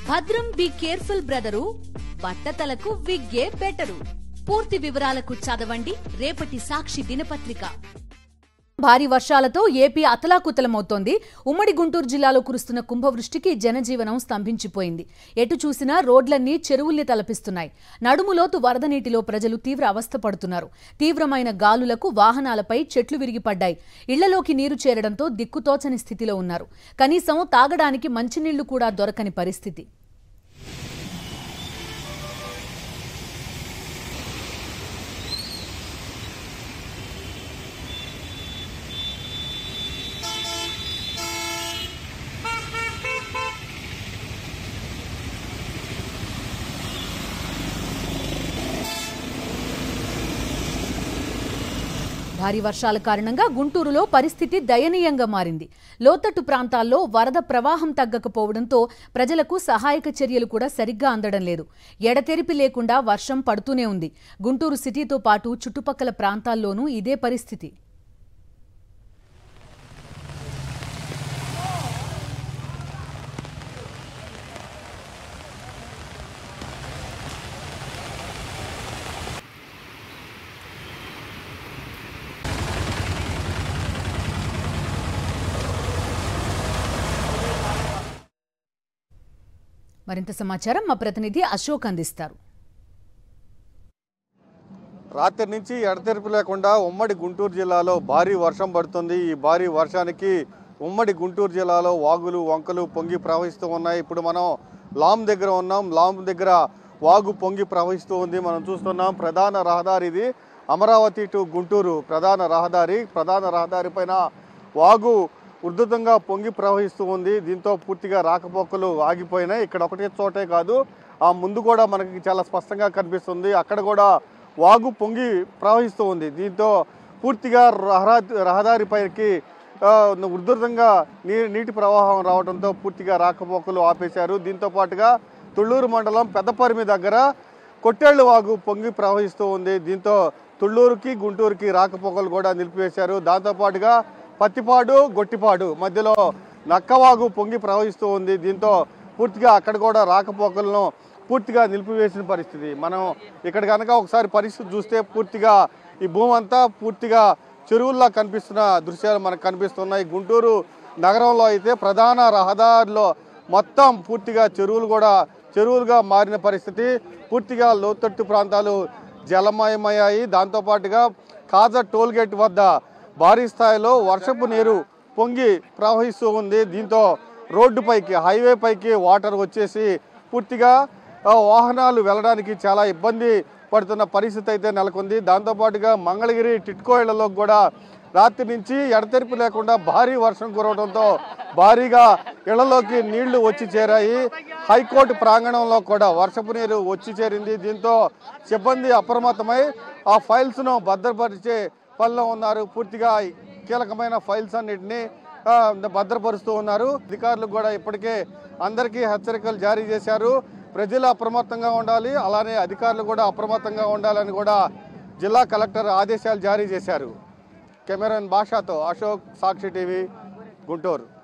భద్రం be careful brother బట్టతలకు విగ్గే బెటరు పూర్తి వివరాలకు చదవండి రేపటి సాక్షి దినపత్రిక భారీ వర్షాలతో ఏపీ అతలాకుతలమవుతోంది ఉమ్మడి గుంటూరు జిల్లాలో కురుస్తున్న కుంభవృష్టికి జనజీవనం స్తంభించిపోయింది ఎటు చూసినా రోడ్లన్నీ చెరువుల్ని తలపిస్తున్నాయి నడుములోతు వరద నీటిలో ప్రజలు తీవ్ర అవస్థ పడుతున్నారు తీవ్రమైన గాలులకు వాహనాలపై చెట్లు విరిగిపడ్డాయి ఇళ్లలోకి నీరు చేరడంతో దిక్కుతోచని స్థితిలో ఉన్నారు కనీసం తాగడానికి మంచినీళ్లు కూడా దొరకని పరిస్థితి భారీ వర్షాల కారణంగా గుంటూరులో పరిస్థితి దయనీయంగా మారింది లోతట్టు ప్రాంతాల్లో వరద ప్రవాహం తగ్గకపోవడంతో ప్రజలకు సహాయక చర్యలు కూడా సరిగ్గా అందడం లేదు ఎడతెరిపి లేకుండా వర్షం పడుతూనే ఉంది గుంటూరు సిటీతో పాటు చుట్టుపక్కల ప్రాంతాల్లోనూ ఇదే పరిస్థితి మరింత సమాచారం మా ప్రతినిధి అశోక్ అందిస్తారు రాత్రి నుంచి ఎడతెరిపి లేకుండా ఉమ్మడి గుంటూరు జిల్లాలో భారీ వర్షం పడుతుంది ఈ భారీ వర్షానికి ఉమ్మడి గుంటూరు జిల్లాలో వాగులు వంకలు పొంగి ప్రవహిస్తూ ఉన్నాయి ఇప్పుడు మనం లామ్ దగ్గర ఉన్నాం లామ్ దగ్గర వాగు పొంగి ప్రవహిస్తూ ఉంది మనం చూస్తున్నాం ప్రధాన రహదారి ఇది అమరావతి టు గుంటూరు ప్రధాన రహదారి ప్రధాన రహదారి పైన వాగు ఉధృతంగా పొంగి ప్రవహిస్తూ ఉంది దీంతో పూర్తిగా రాకపోకలు ఆగిపోయినాయి ఇక్కడ ఒకటే చోటే కాదు ఆ ముందు కూడా మనకి చాలా స్పష్టంగా కనిపిస్తుంది అక్కడ కూడా వాగు పొంగి ప్రవహిస్తూ ఉంది దీంతో పూర్తిగా రహదారి రహదారిపైకి ఆ, ఉధృతంగా నీ నీటి ప్రవాహం రావడంతో పూర్తిగా రాకపోకలు ఆపేశారు దీంతో పాటుగా తుళ్ళూరు మండలం పెద్దపరిమి దగ్గర కొట్టేళ్ల వాగు పొంగి ప్రవహిస్తూ ఉంది దీంతో తుళ్ళూరుకి గుంటూరుకి రాకపోకలు కూడా నిలిపివేశారు దాంతోపాటుగా పత్తిపాడు గొట్టిపాడు మధ్యలో నక్కవాగు పొంగి ప్రవహిస్తూ ఉంది దీంతో పూర్తిగా అక్కడ కూడా రాకపోకలను పూర్తిగా నిలిపివేసిన పరిస్థితి మనం ఇక్కడ కనుక ఒకసారి పరిస్థితి చూస్తే పూర్తిగా ఈ భూమి అంతా పూర్తిగా చెరువుల్లా కనిపిస్తున్న దృశ్యాలు మనకు కనిపిస్తున్నాయి గుంటూరు నగరంలో అయితే ప్రధాన రహదారిలో మొత్తం పూర్తిగా చెరువులు కూడా చెరువులుగా మారిన పరిస్థితి పూర్తిగా లోతట్టు ప్రాంతాలు జలమయమయ్యాయి దాంతోపాటుగా కాజా టోల్ గేట్ వద్ద భారీ స్థాయిలో వర్షపు నీరు పొంగి ప్రవహిస్తూ ఉంది దీంతో రోడ్డుపైకి హైవే పైకి వాటర్ వచ్చేసి పూర్తిగా ఆ, వాహనాలు వెళ్ళడానికి చాలా ఇబ్బంది పడుతున్న పరిస్థితి అయితే నెలకొంది దాంతోపాటుగా మంగళగిరి టిట్కో ఇళ్లలో కూడా రాత్రి నుంచి ఎడతెరిపి లేకుండా భారీ వర్షం కురవడంతో భారీగా ఇళ్లలోకి నీళ్లు వచ్చి చేరాయి హైకోర్టు ప్రాంగణంలో కూడా వర్షపు నీరు వచ్చి చేరింది దీంతో సిబ్బంది అప్రమత్తమై ఆ ఫైల్స్ను భద్రపరిచే పనిలో ఉన్నారు పూర్తిగా కీలకమైన ఫైల్స్ అన్నిటిని ఆ, భద్రపరుస్తూ ఉన్నారు అధికారులు కూడా ఇప్పటికే అందరికీ హెచ్చరికలు జారీ చేశారు ప్రజలు అప్రమత్తంగా ఉండాలి అలానే అధికారులు కూడా అప్రమత్తంగా ఉండాలని కూడా జిల్లా కలెక్టర్ ఆదేశాలు జారీ చేశారు కెమెరాన్ భాషతో అశోక్ సాక్షి టీవీ గుంటూరు